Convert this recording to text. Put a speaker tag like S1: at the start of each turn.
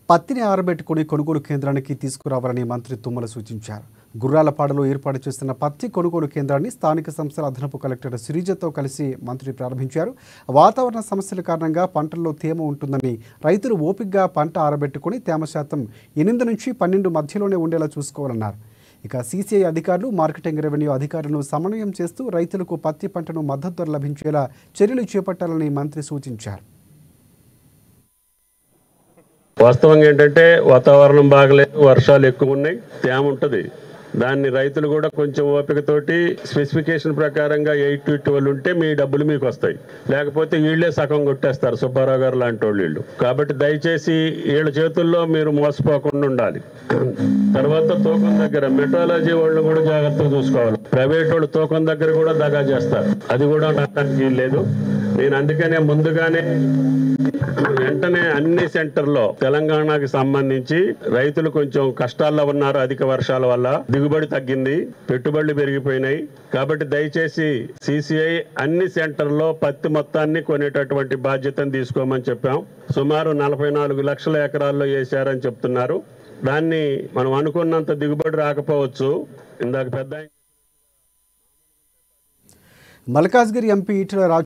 S1: పత్తిని ఆరబెట్టుకుని కొనుగోలు కేంద్రానికి తీసుకురావాలని మంత్రి తుమ్మల సూచించారు గుర్రాలపాడలో ఏర్పాటు చేస్తున్న పత్తి కొనుగోలు కేంద్రాన్ని స్థానిక సంస్థల అదనపు కలెక్టర్ సిరిజతో కలిసి మంత్రి ప్రారంభించారు వాతావరణ సమస్యల కారణంగా పంటల్లో తేమ ఉంటుందని రైతులు ఓపికగా పంట ఆరబెట్టుకుని తేమ శాతం ఎనిమిది నుంచి పన్నెండు మధ్యలోనే ఉండేలా చూసుకోవాలన్నారు ఇక సీసీఐ అధికారులు మార్కెటింగ్ రెవెన్యూ అధికారులను సమన్వయం చేస్తూ రైతులకు పత్తి పంటను మద్దతు ధర లభించేలా చర్యలు చేపట్టాలని మంత్రి సూచించారు
S2: వాస్తవంగా ఏంటంటే వాతావరణం బాగలేదు వర్షాలు ఎక్కువ ఉన్నాయి తేమ ఉంటుంది దాన్ని రైతులు కూడా కొంచెం ఓపికతోటి స్పెసిఫికేషన్ ప్రకారంగా ఎయిట్ టు ట్వెల్వ్ ఉంటే మీ డబ్బులు మీకు వస్తాయి లేకపోతే వీళ్ళే సగం కొట్టేస్తారు సుబ్బారావు గారు లాంటి వాళ్ళు వీళ్ళు కాబట్టి దయచేసి వీళ్ళ చేతుల్లో మీరు మోసపోకుండా ఉండాలి తర్వాత తూకం దగ్గర మెట్రాలజీ వాళ్ళు కూడా జాగ్రత్తగా చూసుకోవాలి ప్రైవేట్ వాళ్ళు తూకం దగ్గర కూడా దగా చేస్తారు అది కూడా నష్టానికి లేదు నేను అందుకనే ముందుగానే వెంటనే అన్ని సెంటర్లో తెలంగాణకి సంబంధించి రైతులు కొంచెం కష్టాల్లో ఉన్నారు అధిక వర్షాల వల్ల దిగుబడి తగ్గింది పెట్టుబడులు పెరిగిపోయినాయి కాబట్టి దయచేసి సిసిఐ అన్ని సెంటర్లో పత్తి మొత్తాన్ని కొనేటటువంటి బాధ్యతను తీసుకోమని చెప్పాం సుమారు నలభై నాలుగు లక్షల ఎకరాల్లో వేశారని చెప్తున్నారు దాన్ని మనం అనుకున్నంత దిగుబడి రాకపోవచ్చు ఇందాక పెద్ద ఆయన
S1: మల్కాజ్గిరి ఎంపీ ఈటెల రాజు